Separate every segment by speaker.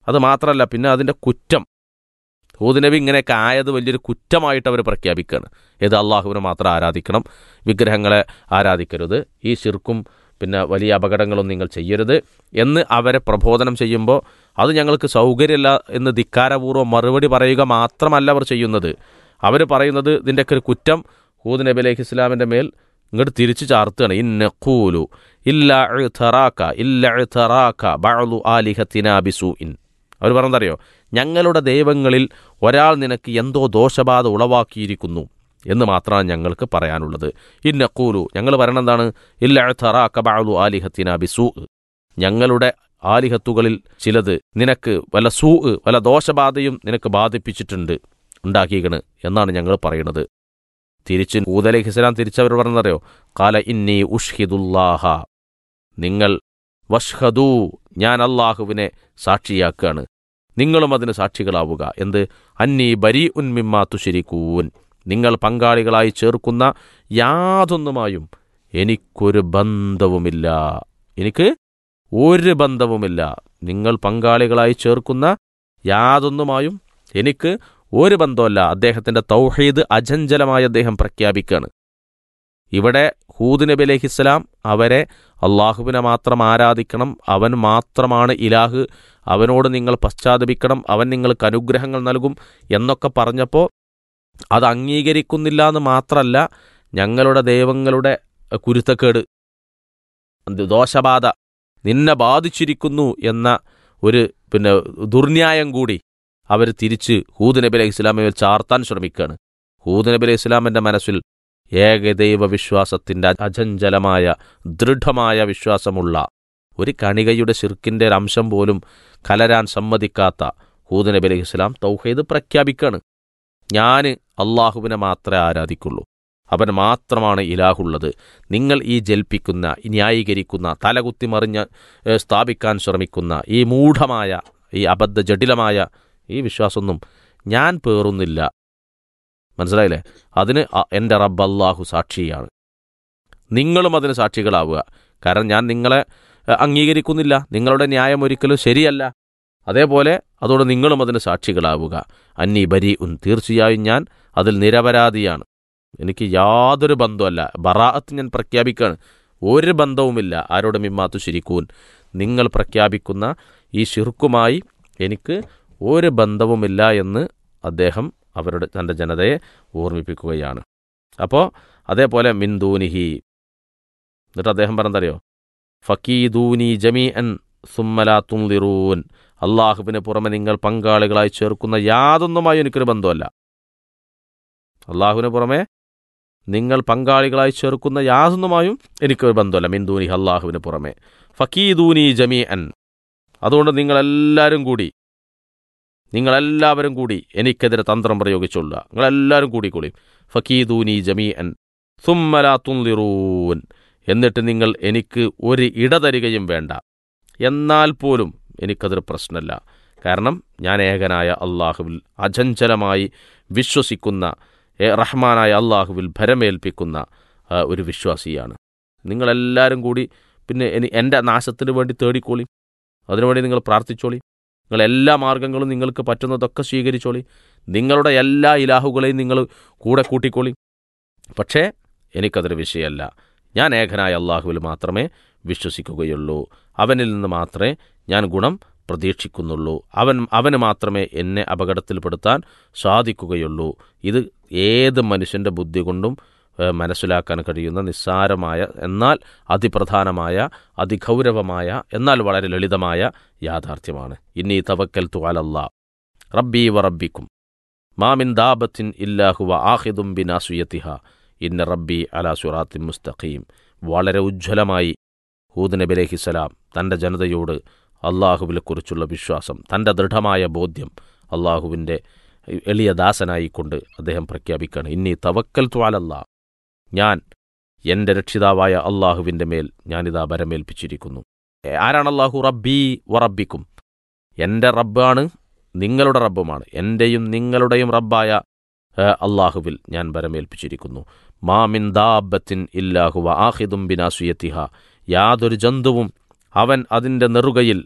Speaker 1: അത് മാത്രമല്ല പിന്നെ അതിൻ്റെ കുറ്റം ഹൂദ് നബി ഇങ്ങനെയൊക്കെ ആയത് വലിയൊരു കുറ്റമായിട്ട് അവർ പ്രഖ്യാപിക്കുകയാണ് ഏത് അള്ളാഹുവിനെ മാത്രം ആരാധിക്കണം വിഗ്രഹങ്ങളെ ആരാധിക്കരുത് ഈ ശിർക്കും പിന്നെ വലിയ അപകടങ്ങളും നിങ്ങൾ ചെയ്യരുത് എന്ന് അവരെ പ്രബോധനം ചെയ്യുമ്പോൾ അത് ഞങ്ങൾക്ക് സൗകര്യമില്ല എന്ന് ധിക്കാരപൂർവ്വം മറുപടി പറയുക മാത്രമല്ല അവർ ചെയ്യുന്നത് അവർ പറയുന്നത് ഇതിൻ്റെയൊക്കെ ഒരു കുറ്റം ഹൂദ് നബി അലൈഹി ഇസ്ലാമിൻ്റെ മേൽ ഇങ്ങോട്ട് തിരിച്ചു ചാർത്തുകയാണ് ഇന്നഖൂലു ഇല്ല ഇഅ്തറാക ഇല്ല ഇഅ്തറാക ബഅ്ളു ആലിഹത്തിനാ ബിസൂഇൻ അവർ പറഞ്ഞതറിയോ ഞങ്ങളുടെ ദൈവങ്ങളിൽ ഒരാൾ നിനക്ക് എന്തോ ദോഷബാധ ഉളവാക്കിയിരിക്കുന്നു എന്ന് മാത്രമാണ് ഞങ്ങൾക്ക് പറയാനുള്ളത് ഇന്നക്കൂലു ഞങ്ങൾ പറയണെന്താണ് ഇല്ല ഇഅ്തറാക ബഅ്ളു ആലിഹത്തിനാ ബിസൂ ഞങ്ങളുടെ ആലിഹത്തുകളിൽ ചിലത് നിനക്ക് വല്ല സൂ വല്ല ദോഷബാധയും നിനക്ക് ബാധിപ്പിച്ചിട്ടുണ്ട് ഉണ്ടാക്കിയേക്കണ് എന്നാണ് ഞങ്ങൾ പറയുന്നത് തിരിച്ച് ഊദ് അലൈഹി ഇസ്ലാം തിരിച്ചവർ പറഞ്ഞതറിയോ കാല ഇന്നി ഉഷ്ഹിദുല്ലാഹ നിങ്ങൾ വഷ്ഹദൂ ഞാൻ അള്ളാഹുവിനെ സാക്ഷിയാക്കുകയാണ് നിങ്ങളും അതിന് സാക്ഷികളാവുക എന്ത് അന്നി ബരി ഉൻമിമ്മാ തുശരിക്കൂൻ നിങ്ങൾ പങ്കാളികളായി ചേർക്കുന്ന യാതൊന്നുമായും എനിക്കൊരു ബന്ധവുമില്ല എനിക്ക് ഒരു ബന്ധവുമില്ല നിങ്ങൾ പങ്കാളികളായി ചേർക്കുന്ന യാതൊന്നുമായും എനിക്ക് ഒരു ബന്ധമല്ല അദ്ദേഹത്തിന്റെ തൗഹീദ് അജഞ്ചലമായി അദ്ദേഹം പ്രഖ്യാപിക്കുകയാണ് ഇവിടെ ഹൂദ് നബി അലഹിസ്സലാം അവരെ അള്ളാഹുവിനെ മാത്രം ആരാധിക്കണം അവൻ മാത്രമാണ് ഇലാഹ് അവനോട് നിങ്ങൾ പശ്ചാത്തപിക്കണം അവൻ നിങ്ങൾക്ക് അനുഗ്രഹങ്ങൾ നൽകും എന്നൊക്കെ പറഞ്ഞപ്പോൾ അത് അംഗീകരിക്കുന്നില്ല എന്ന് മാത്രമല്ല ഞങ്ങളുടെ ദൈവങ്ങളുടെ കുരുത്തക്കേട് ദോഷബാധ നിന്നെ ബാധിച്ചിരിക്കുന്നു എന്ന ഒരു പിന്നെ ദുർന്യായം കൂടി അവർ തിരിച്ച് ഹൂദ് നബി അലൈഹി ഇസ്ലാമെ ചാർത്താൻ ശ്രമിക്കുകയാണ് ഹൂദ് നബി അലൈഹി ഇസ്ലാമിന്റെ മനസ്സിൽ ഏകദൈവ വിശ്വാസത്തിന്റെ അചഞ്ചലമായ ദൃഢമായ വിശ്വാസമുള്ള ഒരു കണികയുടെ ശിർക്കിന്റെ ഒരു അംശം പോലും കലരാൻ സമ്മതിക്കാത്ത ഹൂദ് നബി അലൈഹി ഇസ്ലാം തൗഹീദ് പ്രഖ്യാപിക്കാണ് ഞാൻ അള്ളാഹുവിനെ മാത്രമേ ആരാധിക്കുള്ളൂ അവൻ മാത്രമാണ് ഇലാഹുള്ളത് നിങ്ങൾ ഈ ജൽപ്പിക്കുന്ന ഈ ന്യായീകരിക്കുന്ന തലകുത്തി മറിഞ്ഞ് ഏ, സ്ഥാപിക്കാൻ ശ്രമിക്കുന്ന ഈ മൂഢമായ ഈ അബദ്ധ ജടിലമായ ഈ വിശ്വാസമൊന്നും ഞാൻ പേറുന്നില്ല മനസ്സിലായില്ലേ അതിന് അ- എൻ്റെ റബ്ബ് അള്ളാഹു സാക്ഷിയാണ് നിങ്ങളും അതിന് സാക്ഷികളാവുക കാരണം ഞാൻ നിങ്ങളെ എ, അംഗീകരിക്കുന്നില്ല നിങ്ങളുടെ ന്യായം ഒരിക്കലും ശരിയല്ല അതേപോലെ അതോടെ നിങ്ങളും അതിന് സാക്ഷികളാവുക അന്നി ബരി ഉൻ തീർച്ചയായും ഞാൻ അതിൽ നിരപരാധിയാണ് എനിക്ക് യാതൊരു ബന്ധമല്ല ബറാഅത്ത് ഞാൻ പ്രഖ്യാപിക്കുകയാണ് ഒരു ബന്ധവുമില്ല ആരോട് മിമ്മാത്തു ശരിക്കൂൻ നിങ്ങൾ പ്രഖ്യാപിക്കുന്ന ഈ ഷിർക്കുമായി എനിക്ക് ഒരു ബന്ധവുമില്ല എന്ന് അദ്ദേഹം അവരുടെ തൻ്റെ ജനതയെ ഓർമ്മിപ്പിക്കുകയാണ് അപ്പോൾ അതേപോലെ മിന്ദൂനിഹി എന്നിട്ട് അദ്ദേഹം പറഞ്ഞതറിയോ ഫക്കീദൂനി ജമീ അൻ സുമ്മലാ തുംലിറൂൻ അള്ളാഹുവിന് പുറമെ നിങ്ങൾ പങ്കാളികളായി ചേർക്കുന്ന യാതൊന്നുമായി എനിക്കൊരു ബന്ധമല്ല അള്ളാഹുവിന് പുറമെ നിങ്ങൾ പങ്കാളികളായി ചേർക്കുന്ന യാതൊന്നുമായും എനിക്കൊരു ബന്ധമല്ല മിന്ദൂനി അള്ളാഹുവിന് പുറമെ ഫക്കീദൂനി ജമീ അൻ അതുകൊണ്ട് നിങ്ങളെല്ലാവരും കൂടി നിങ്ങളെല്ലാവരും കൂടി എനിക്കെതിരെ തന്ത്രം പ്രയോഗിച്ചുള്ള നിങ്ങളെല്ലാവരും കൂടി കൂടി ഫക്കീദൂനി ജമീ അൻ സുമ്മലാ തുൻലിറൂൻ എന്നിട്ട് നിങ്ങൾ എനിക്ക് ഒരു ഇട തരികയും വേണ്ട എന്നാൽ പോലും എനിക്കതൊരു പ്രശ്നമല്ല കാരണം ഞാൻ ഏകനായ അള്ളാഹുവിൽ അചഞ്ചലമായി വിശ്വസിക്കുന്ന ഏ, റഹ്മാനായ അള്ളാഹുവിൽ ഭരമേൽപ്പിക്കുന്ന ആ, ഒരു വിശ്വാസിയാണ് നിങ്ങളെല്ലാവരും കൂടി പിന്നെ എനി എൻ്റെ നാശത്തിന് വേണ്ടി തേടിക്കോളി അതിനുവേണ്ടി നിങ്ങൾ പ്രാർത്ഥിച്ചോളി നിങ്ങൾ എല്ലാ മാർഗങ്ങളും നിങ്ങൾക്ക് പറ്റുന്നതൊക്കെ സ്വീകരിച്ചോളി നിങ്ങളുടെ എല്ലാ ഇലാഹുകളെയും നിങ്ങൾ കൂടെ കൂട്ടിക്കോളി പക്ഷേ എനിക്കതൊരു വിഷയമല്ല ഞാൻ ഏകനായ അള്ളാഹുവിൽ മാത്രമേ വിശ്വസിക്കുകയുള്ളൂ അവനിൽ നിന്ന് മാത്രമേ ഞാൻ ഗുണം പ്രതീക്ഷിക്കുന്നുള്ളൂ അവൻ അവന് മാത്രമേ എന്നെ അപകടത്തിൽപ്പെടുത്താൻ സാധിക്കുകയുള്ളൂ ഇത് ഏത് മനുഷ്യൻ്റെ ബുദ്ധി കൊണ്ടും ഏഹ്, മനസ്സിലാക്കാൻ കഴിയുന്ന നിസ്സാരമായ എന്നാൽ അതിപ്രധാനമായ അതിഗൗരവമായ എന്നാൽ വളരെ ലളിതമായ യാഥാർത്ഥ്യമാണ് ഇന്നീ തവക്കൽ തുവാലല്ലാ റബ്ബി വ റബ്ബിക്കും മാമിൻ ദാബത്തിൻ ഇല്ലാഹുവ ആഹിദും ബിനാസുയത്തിഹ ഇന്ന റബ്ബി അലാ സുറാത്തിൻ മുസ്തഖീം വളരെ ഉജ്ജ്വലമായി ഹൂദ് നബി അലഹിസലാം തൻ്റെ ജനതയോട് അള്ളാഹുവിനെക്കുറിച്ചുള്ള വിശ്വാസം തൻ്റെ ദൃഢമായ ബോധ്യം അള്ളാഹുവിൻ്റെ എളിയ ദാസനായിക്കൊണ്ട് അദ്ദേഹം പ്രഖ്യാപിക്കുകയാണ് ഇനി തവക്കൽ ത്വാലല്ല ഞാൻ എൻ്റെ രക്ഷിതാവായ അള്ളാഹുവിൻ്റെ മേൽ ഞാനിതാ ബരമേൽപ്പിച്ചിരിക്കുന്നു ഏ, ആരാണ് അള്ളാഹു റബ്ബി വറബിക്കും എൻ്റെ റബ്ബാണ് നിങ്ങളുടെ റബ്ബുമാണ് എൻ്റെയും നിങ്ങളുടെയും റബ്ബായ ഏ, അള്ളാഹുവിൽ ഞാൻ ബരമേൽപ്പിച്ചിരിക്കുന്നു മാമിൻ ദാബത്തിൻ ഇല്ലാഹുവ ആഹിദും ബിനാസുയത്തിഹ യാതൊരു ജന്തുവും അവൻ അതിൻ്റെ നെറുകയിൽ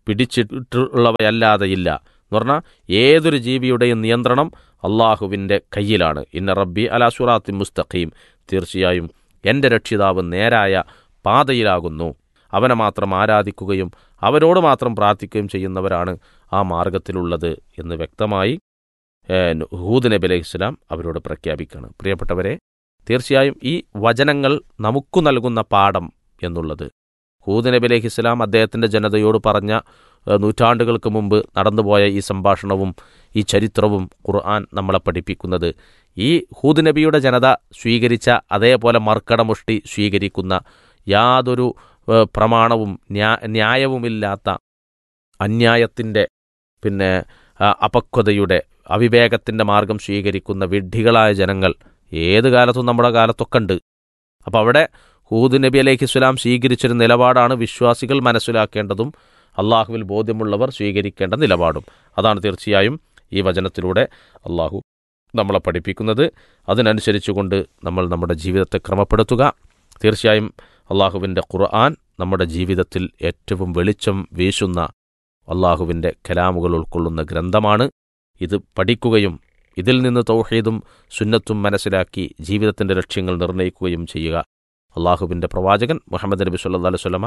Speaker 1: പിടിച്ചിട്ടുള്ളവയല്ലാതെയില്ല എന്ന് പറഞ്ഞാൽ ഏതൊരു ജീവിയുടെയും നിയന്ത്രണം അള്ളാഹുവിൻ്റെ കയ്യിലാണ് ഇന്ന റബ്ബി അലാ സുറാത്തി മുസ്തഖീം തീർച്ചയായും എൻ്റെ രക്ഷിതാവ് നേരായ പാതയിലാകുന്നു അവനെ മാത്രം ആരാധിക്കുകയും അവരോട് മാത്രം പ്രാർത്ഥിക്കുകയും ചെയ്യുന്നവരാണ് ആ മാർഗത്തിലുള്ളത് എന്ന് വ്യക്തമായി ഏഹ്, ഹൂദ് നബി അലൈഹി ഇസ്ലാം അവരോട് പ്രഖ്യാപിക്കുകയാണ് പ്രിയപ്പെട്ടവരെ തീർച്ചയായും ഈ വചനങ്ങൾ നമുക്ക് നൽകുന്ന പാഠം എന്നുള്ളത് ഹൂദ് നബി അലൈഹി ഇസ്ലാം അദ്ദേഹത്തിൻ്റെ ജനതയോട് പറഞ്ഞ ഏഹ്, നൂറ്റാണ്ടുകൾക്ക് മുമ്പ് നടന്നുപോയ ഈ സംഭാഷണവും ഈ ചരിത്രവും ഖുർആൻ നമ്മളെ പഠിപ്പിക്കുന്നത് ഈ ഹൂദ് നബിയുടെ ജനത സ്വീകരിച്ച അതേപോലെ മർക്കടമുഷ്ടി സ്വീകരിക്കുന്ന യാതൊരു ഏഹ്, പ്രമാണവും ന്യാ ന്യായവുമില്ലാത്ത അന്യായത്തിൻ്റെ പിന്നെ ആ, അപക്വതയുടെ അവിവേകത്തിൻ്റെ മാർഗം സ്വീകരിക്കുന്ന വിഡ്ഢികളായ ജനങ്ങൾ ഏത് കാലത്തും നമ്മുടെ കാലത്തൊക്കെ ഉണ്ട് അപ്പോൾ അവിടെ ഹൂദ് നബി അലൈഹി സ്വലാം സ്വീകരിച്ചൊരു നിലപാടാണ് വിശ്വാസികൾ മനസ്സിലാക്കേണ്ടതും അള്ളാഹുവിൽ ബോധ്യമുള്ളവർ സ്വീകരിക്കേണ്ട നിലപാടും അതാണ് തീർച്ചയായും ഈ വചനത്തിലൂടെ അള്ളാഹു നമ്മളെ പഠിപ്പിക്കുന്നത് അതിനനുസരിച്ചുകൊണ്ട് നമ്മൾ നമ്മുടെ ജീവിതത്തെ ക്രമപ്പെടുത്തുക തീർച്ചയായും അള്ളാഹുവിൻ്റെ ഖുർആൻ നമ്മുടെ ജീവിതത്തിൽ ഏറ്റവും വെളിച്ചം വീശുന്ന അള്ളാഹുവിൻ്റെ കലാമുകൾ ഉൾക്കൊള്ളുന്ന ഗ്രന്ഥമാണ് ഇത് പഠിക്കുകയും ഇതിൽ നിന്ന് തൗഹീദും സുന്നത്തും മനസ്സിലാക്കി ജീവിതത്തിൻ്റെ ലക്ഷ്യങ്ങൾ നിർണ്ണയിക്കുകയും ചെയ്യുക അള്ളാഹുവിൻ്റെ പ്രവാചകൻ മുഹമ്മദ് നബി സല്ലാ അലൈഹി സ്വലമ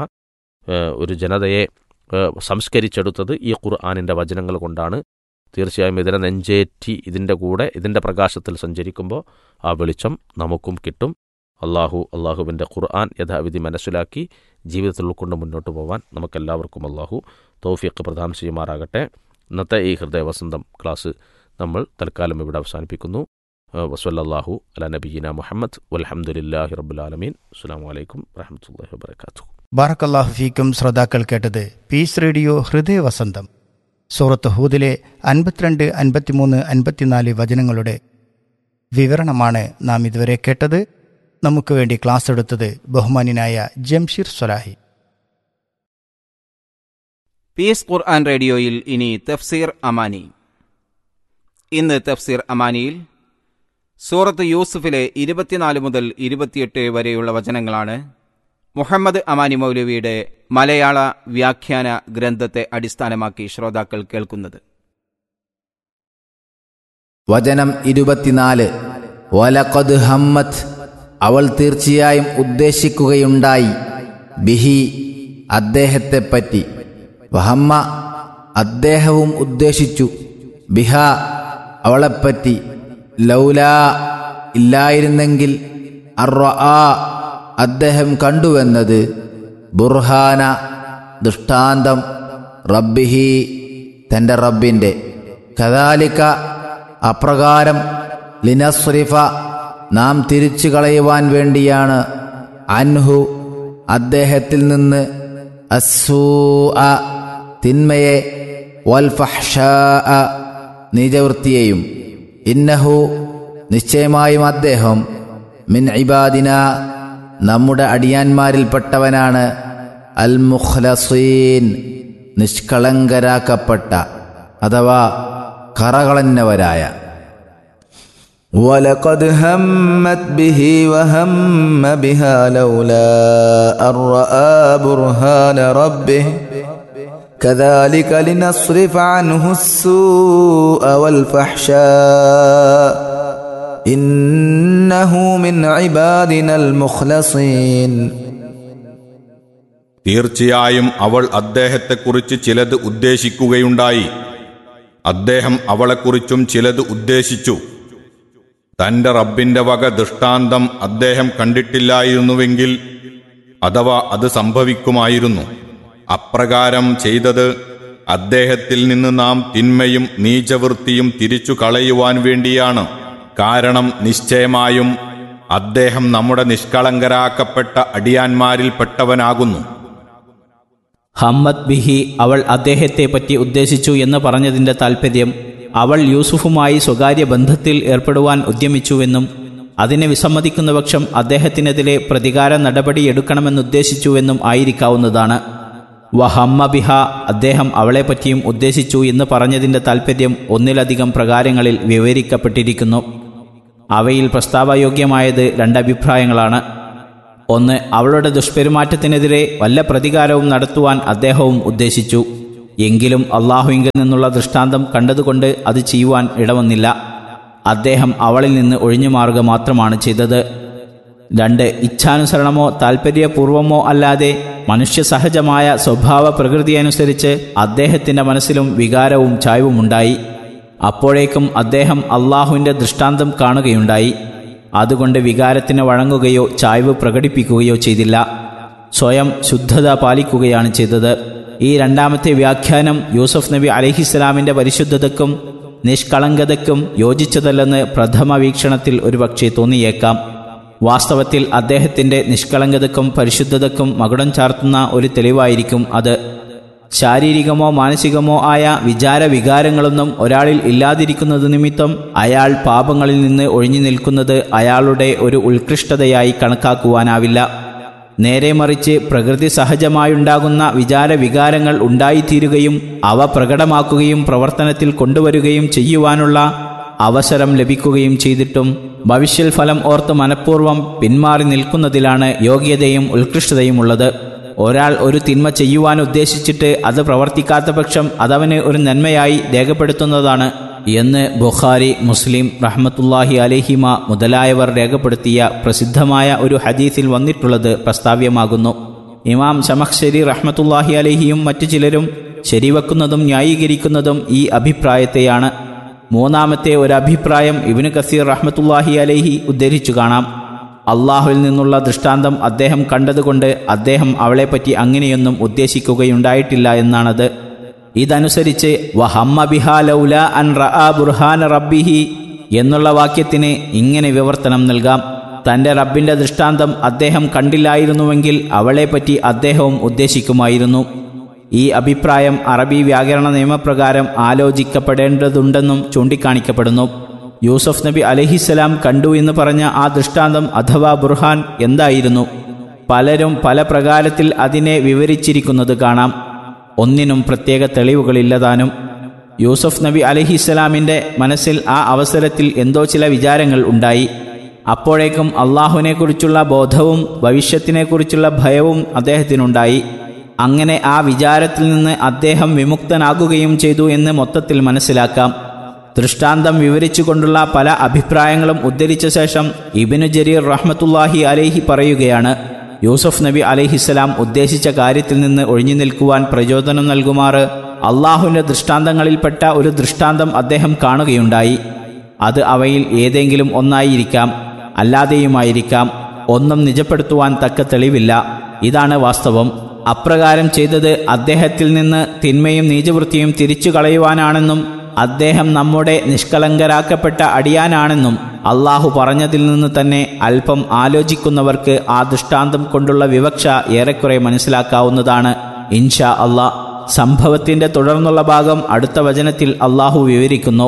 Speaker 1: ഒരു ജനതയെ ഏഹ്, സംസ്കരിച്ചെടുത്തത് ഈ ഖുർആാനിൻ്റെ വചനങ്ങൾ കൊണ്ടാണ് തീർച്ചയായും ഇതിനെ നെഞ്ചേറ്റി ഇതിൻ്റെ കൂടെ ഇതിൻ്റെ പ്രകാശത്തിൽ സഞ്ചരിക്കുമ്പോൾ ആ വെളിച്ചം നമുക്കും കിട്ടും അള്ളാഹു അള്ളാഹുവിൻ്റെ ഖുർആൻ യഥാവിധി മനസ്സിലാക്കി ജീവിതത്തിൽ ഉൾക്കൊണ്ട് മുന്നോട്ട് പോകാൻ നമുക്കെല്ലാവർക്കും അള്ളാഹു തൗഫീഖ് പ്രദാനം ചെയ്യുമാറാകട്ടെ ഇന്നത്തെ ഈ ഹൃദയവസന്തം ക്ലാസ് നമ്മൾ തൽക്കാലം ഇവിടെ അവസാനിപ്പിക്കുന്നു വസല്ലാഹു അല നബീന മുഹമ്മദ് വലഹമുല്ലാഹി റബുലാലമീൻ അസ്സാം വലൈക്കും വരഹമുല്ലാ വാത്തു
Speaker 2: ബാറക്കല്ലാഹു ഫീക്കും ശ്രോതാക്കൾ കേട്ടത് പീസ് റേഡിയോ ഹൃദയവസന്തം സൂറത്ത് ഹൂദിലെ അൻപത്തിരണ്ട് അൻപത്തിമൂന്ന് അൻപത്തിനാല് വചനങ്ങളുടെ വിവരണമാണ് നാം ഇതുവരെ കേട്ടത് നമുക്ക് വേണ്ടി ക്ലാസ് എടുത്തത് ബഹുമാന്യനായ ജംഷീർ സ്വലാഹി
Speaker 3: പീസ് ഖുർആൻ റേഡിയോയിൽ ഇനി തഫ്സീർ അമാനി ഇന്ന് തഫ്സീർ അമാനിയിൽ സൂറത്ത് യൂസുഫിലെ ഇരുപത്തിനാല് മുതൽ ഇരുപത്തിയെട്ട് വരെയുള്ള വചനങ്ങളാണ് മുഹമ്മദ് അമാനി മൗലവിയുടെ മലയാള വ്യാഖ്യാന ഗ്രന്ഥത്തെ അടിസ്ഥാനമാക്കി ശ്രോതാക്കൾ കേൾക്കുന്നത്
Speaker 4: വചനം ഇരുപത്തിനാല് വലഖദ് ഹമ്മത്ത് അവൾ തീർച്ചയായും ഉദ്ദേശിക്കുകയുണ്ടായി ബിഹി അദ്ദേഹത്തെപ്പറ്റി വഹമ്മ അദ്ദേഹവും ഉദ്ദേശിച്ചു ബിഹ അവളെപ്പറ്റി ലൗലാ ഇല്ലായിരുന്നെങ്കിൽ അർവ അദ്ദേഹം കണ്ടുവെന്നത് ബുർഹാന ദൃഷ്ടാന്തം റബ്ബിഹി തൻ്റെ റബ്ബിൻ്റെ കദാലിക്ക അപ്രകാരം ലിനസ്രിഫ നാം തിരിച്ചു കളയുവാൻ വേണ്ടിയാണ് അൻഹു അദ്ദേഹത്തിൽ നിന്ന് അസൂ തിന്മയെ വൽഫഹ്ഷ നീചവൃത്തിയെയും ഇന്നഹു നിശ്ചയമായും അദ്ദേഹം മിൻ ഇബാദിന നമ്മുടെ അടിയാന്മാരിൽപ്പെട്ടവനാണ് അൽ മുഖ്ലസീൻ നിഷ്കളങ്കരാക്കപ്പെട്ട അഥവാ കറകളന്നവരായ
Speaker 5: ولقد همت به وهم بها لولا أن رأى برهان ربه كذلك لنصرف عنه السوء والفحشاء إنه من عبادنا المخلصين
Speaker 6: തീർച്ചയായും അവൾ അദ്ദേഹത്തെക്കുറിച്ച് ചിലത് ഉദ്ദേശിക്കുകയുണ്ടായി അദ്ദേഹം അവളെക്കുറിച്ചും ചിലത് ഉദ്ദേശിച്ചു തന്റെ റബ്ബിന്റെ വക ദൃഷ്ടാന്തം അദ്ദേഹം കണ്ടിട്ടില്ലായിരുന്നുവെങ്കിൽ അഥവാ അത് സംഭവിക്കുമായിരുന്നു അപ്രകാരം ചെയ്തത് അദ്ദേഹത്തിൽ നിന്ന് നാം തിന്മയും നീചവൃത്തിയും തിരിച്ചു കളയുവാൻ വേണ്ടിയാണ് കാരണം നിശ്ചയമായും അദ്ദേഹം നമ്മുടെ നിഷ്കളങ്കരാക്കപ്പെട്ട അടിയാന്മാരിൽപ്പെട്ടവനാകുന്നു
Speaker 7: ഹമ്മദ് ബിഹി അവൾ അദ്ദേഹത്തെ പറ്റി ഉദ്ദേശിച്ചു എന്ന് പറഞ്ഞതിന്റെ താൽപ്പര്യം അവൾ യൂസുഫുമായി സ്വകാര്യ ബന്ധത്തിൽ ഏർപ്പെടുവാൻ ഉദ്യമിച്ചുവെന്നും അതിനെ വിസമ്മതിക്കുന്ന പക്ഷം അദ്ദേഹത്തിനെതിരെ പ്രതികാര നടപടിയെടുക്കണമെന്നുദ്ദേശിച്ചുവെന്നും ആയിരിക്കാവുന്നതാണ് വഹമ്മ ബിഹ അദ്ദേഹം അവളെപ്പറ്റിയും ഉദ്ദേശിച്ചു എന്ന് പറഞ്ഞതിന്റെ താൽപ്പര്യം ഒന്നിലധികം പ്രകാരങ്ങളിൽ വിവരിക്കപ്പെട്ടിരിക്കുന്നു അവയിൽ പ്രസ്താവയോഗ്യമായത് രണ്ടഭിപ്രായങ്ങളാണ് ഒന്ന് അവളുടെ ദുഷ്പെരുമാറ്റത്തിനെതിരെ വല്ല പ്രതികാരവും നടത്തുവാൻ അദ്ദേഹവും ഉദ്ദേശിച്ചു എങ്കിലും അള്ളാഹുവിങ്കിൽ നിന്നുള്ള ദൃഷ്ടാന്തം കണ്ടതുകൊണ്ട് അത് ചെയ്യുവാൻ ഇടവന്നില്ല അദ്ദേഹം അവളിൽ നിന്ന് ഒഴിഞ്ഞു മാറുക മാത്രമാണ് ചെയ്തത് രണ്ട് ഇച്ഛാനുസരണമോ താൽപ്പര്യപൂർവമോ അല്ലാതെ മനുഷ്യ സഹജമായ സ്വഭാവ പ്രകൃതിയനുസരിച്ച് അദ്ദേഹത്തിന്റെ മനസ്സിലും വികാരവും ചായ്വുമുണ്ടായി അപ്പോഴേക്കും അദ്ദേഹം അള്ളാഹുവിന്റെ ദൃഷ്ടാന്തം കാണുകയുണ്ടായി അതുകൊണ്ട് വികാരത്തിന് വഴങ്ങുകയോ ചായ്വ് പ്രകടിപ്പിക്കുകയോ ചെയ്തില്ല സ്വയം ശുദ്ധത പാലിക്കുകയാണ് ചെയ്തത് ഈ രണ്ടാമത്തെ വ്യാഖ്യാനം യൂസഫ് നബി അലഹിസ്ലാമിന്റെ പരിശുദ്ധതക്കും നിഷ്കളങ്കതയ്ക്കും യോജിച്ചതല്ലെന്ന് പ്രഥമ വീക്ഷണത്തിൽ ഒരുപക്ഷെ തോന്നിയേക്കാം വാസ്തവത്തിൽ അദ്ദേഹത്തിന്റെ നിഷ്കളങ്കതക്കും പരിശുദ്ധതക്കും മകുടം ചാർത്തുന്ന ഒരു തെളിവായിരിക്കും അത് ശാരീരികമോ മാനസികമോ ആയ വിചാര വികാരങ്ങളൊന്നും ഒരാളിൽ ഇല്ലാതിരിക്കുന്നത് നിമിത്തം അയാൾ പാപങ്ങളിൽ നിന്ന് ഒഴിഞ്ഞു നിൽക്കുന്നത് അയാളുടെ ഒരു ഉത്കൃഷ്ടതയായി കണക്കാക്കുവാനാവില്ല നേരെ മറിച്ച് പ്രകൃതി സഹജമായുണ്ടാകുന്ന വിചാര വികാരങ്ങൾ ഉണ്ടായിത്തീരുകയും അവ പ്രകടമാക്കുകയും പ്രവർത്തനത്തിൽ കൊണ്ടുവരികയും ചെയ്യുവാനുള്ള അവസരം ലഭിക്കുകയും ചെയ്തിട്ടും ഭവിഷ്യൽ ഫലം ഓർത്ത് മനഃപൂർവ്വം പിന്മാറി നിൽക്കുന്നതിലാണ് യോഗ്യതയും ഉത്കൃഷ്ടതയും ഉള്ളത് ഒരാൾ ഒരു തിന്മ ചെയ്യുവാൻ ഉദ്ദേശിച്ചിട്ട് അത് പ്രവർത്തിക്കാത്ത പക്ഷം അതവന് ഒരു നന്മയായി രേഖപ്പെടുത്തുന്നതാണ് എന്ന് ബുഖാരി മുസ്ലിം റഹ്മത്തുല്ലാഹി അലഹിമ മുതലായവർ രേഖപ്പെടുത്തിയ പ്രസിദ്ധമായ ഒരു ഹദീസിൽ വന്നിട്ടുള്ളത് പ്രസ്താവ്യമാകുന്നു ഇമാം ശമഖ്ശരി റഹ്മത്തുല്ലാഹി അലഹിയും മറ്റു ചിലരും ശരിവെക്കുന്നതും ന്യായീകരിക്കുന്നതും ഈ അഭിപ്രായത്തെയാണ് മൂന്നാമത്തെ ഒരു അഭിപ്രായം ഇബിന് കസീർ റഹ്മത്തുല്ലാഹി അലഹി ഉദ്ധരിച്ചു കാണാം അള്ളാഹുവിൽ നിന്നുള്ള ദൃഷ്ടാന്തം അദ്ദേഹം കണ്ടതുകൊണ്ട് അദ്ദേഹം അവളെപ്പറ്റി അങ്ങനെയൊന്നും ഉദ്ദേശിക്കുകയുണ്ടായിട്ടില്ല എന്നാണത് ഇതനുസരിച്ച് വഹമ്മ ബിഹാ ലൗല അൻ റആ ബുർഹാന റബ്ബിഹി എന്നുള്ള വാക്യത്തിന് ഇങ്ങനെ വിവർത്തനം നൽകാം തന്റെ റബ്ബിന്റെ ദൃഷ്ടാന്തം അദ്ദേഹം കണ്ടില്ലായിരുന്നുവെങ്കിൽ അവളെപ്പറ്റി അദ്ദേഹവും ഉദ്ദേശിക്കുമായിരുന്നു ഈ അഭിപ്രായം അറബി വ്യാകരണ നിയമപ്രകാരം ആലോചിക്കപ്പെടേണ്ടതുണ്ടെന്നും ചൂണ്ടിക്കാണിക്കപ്പെടുന്നു യൂസഫ് നബി അലഹിസ്സലാം കണ്ടു എന്ന് പറഞ്ഞ ആ ദൃഷ്ടാന്തം അഥവാ ബുർഹാൻ എന്തായിരുന്നു പലരും പല പ്രകാരത്തിൽ അതിനെ വിവരിച്ചിരിക്കുന്നത് കാണാം ഒന്നിനും പ്രത്യേക തെളിവുകളില്ലതാനും യൂസഫ് നബി അലഹിസ്സലാമിൻ്റെ മനസ്സിൽ ആ അവസരത്തിൽ എന്തോ ചില വിചാരങ്ങൾ ഉണ്ടായി അപ്പോഴേക്കും അള്ളാഹുവിനെക്കുറിച്ചുള്ള ബോധവും ഭവിഷ്യത്തിനെക്കുറിച്ചുള്ള ഭയവും അദ്ദേഹത്തിനുണ്ടായി അങ്ങനെ ആ വിചാരത്തിൽ നിന്ന് അദ്ദേഹം വിമുക്തനാകുകയും ചെയ്തു എന്ന് മൊത്തത്തിൽ മനസ്സിലാക്കാം ദൃഷ്ടാന്തം വിവരിച്ചുകൊണ്ടുള്ള പല അഭിപ്രായങ്ങളും ഉദ്ധരിച്ച ശേഷം ഇബിനു ജരീർ റഹ്മത്തുല്ലാഹി അലൈഹി പറയുകയാണ് യൂസഫ് നബി അലൈഹിസ്സലാം ഉദ്ദേശിച്ച കാര്യത്തിൽ നിന്ന് ഒഴിഞ്ഞു നിൽക്കുവാൻ പ്രചോദനം നൽകുമാറ് അള്ളാഹുവിൻ്റെ ദൃഷ്ടാന്തങ്ങളിൽപ്പെട്ട ഒരു ദൃഷ്ടാന്തം അദ്ദേഹം കാണുകയുണ്ടായി അത് അവയിൽ ഏതെങ്കിലും ഒന്നായിരിക്കാം അല്ലാതെയുമായിരിക്കാം ഒന്നും നിജപ്പെടുത്തുവാൻ തക്ക തെളിവില്ല ഇതാണ് വാസ്തവം അപ്രകാരം ചെയ്തത് അദ്ദേഹത്തിൽ നിന്ന് തിന്മയും നീചവൃത്തിയും തിരിച്ചു കളയുവാനാണെന്നും അദ്ദേഹം നമ്മുടെ നിഷ്കളങ്കരാക്കപ്പെട്ട അടിയാനാണെന്നും അള്ളാഹു പറഞ്ഞതിൽ നിന്ന് തന്നെ അല്പം ആലോചിക്കുന്നവർക്ക് ആ ദൃഷ്ടാന്തം കൊണ്ടുള്ള വിവക്ഷ ഏറെക്കുറെ മനസ്സിലാക്കാവുന്നതാണ് ഇൻഷാ അള്ളാ സംഭവത്തിന്റെ തുടർന്നുള്ള ഭാഗം അടുത്ത വചനത്തിൽ അള്ളാഹു വിവരിക്കുന്നു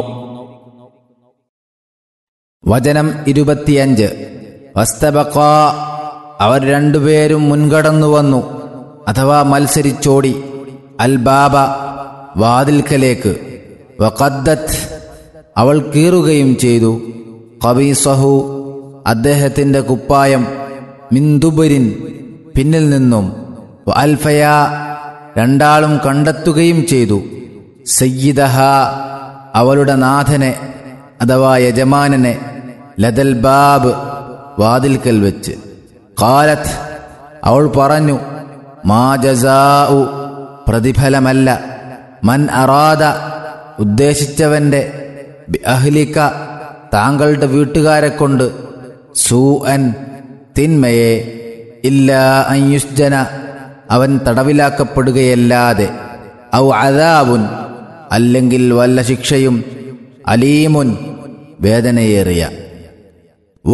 Speaker 4: വചനം ഇരുപത്തിയഞ്ച് വസ്തബക്ക അവർ രണ്ടുപേരും മുൻകടന്നു വന്നു അഥവാ മത്സരിച്ചോടി അൽ ബാബ വാതിൽക്കലേക്ക് വഖദ്ദത്ത് അവൾ കീറുകയും ചെയ്തു കബീസഹു അദ്ദേഹത്തിൻ്റെ കുപ്പായം മിന്ദുബരിൻ പിന്നിൽ നിന്നും വ അൽഫയ രണ്ടാളും കണ്ടെത്തുകയും ചെയ്തു സയ്യിദഹ അവളുടെ നാഥനെ അഥവാ യജമാനനെ ലതൽ ബാബ് വാതിൽക്കൽ വെച്ച് കാലത്ത് അവൾ പറഞ്ഞു മാ ജസാഉ പ്രതിഫലമല്ല മൻ അറാദ ഉദ്ദേശിച്ചവന്റെ ബി അഹ്ലിക താങ്കളുടെ വീട്ടുകാരെ കൊണ്ട് സൂ അൻ തിന്മയെ ഇല്ല അയുസ്ജന അവൻ തടവിലാക്കപ്പെടുകയല്ലാതെ ഔ അദാബുൻ അല്ലെങ്കിൽ വല്ല ശിക്ഷയും അലീമുൻ വേദനയേറിയ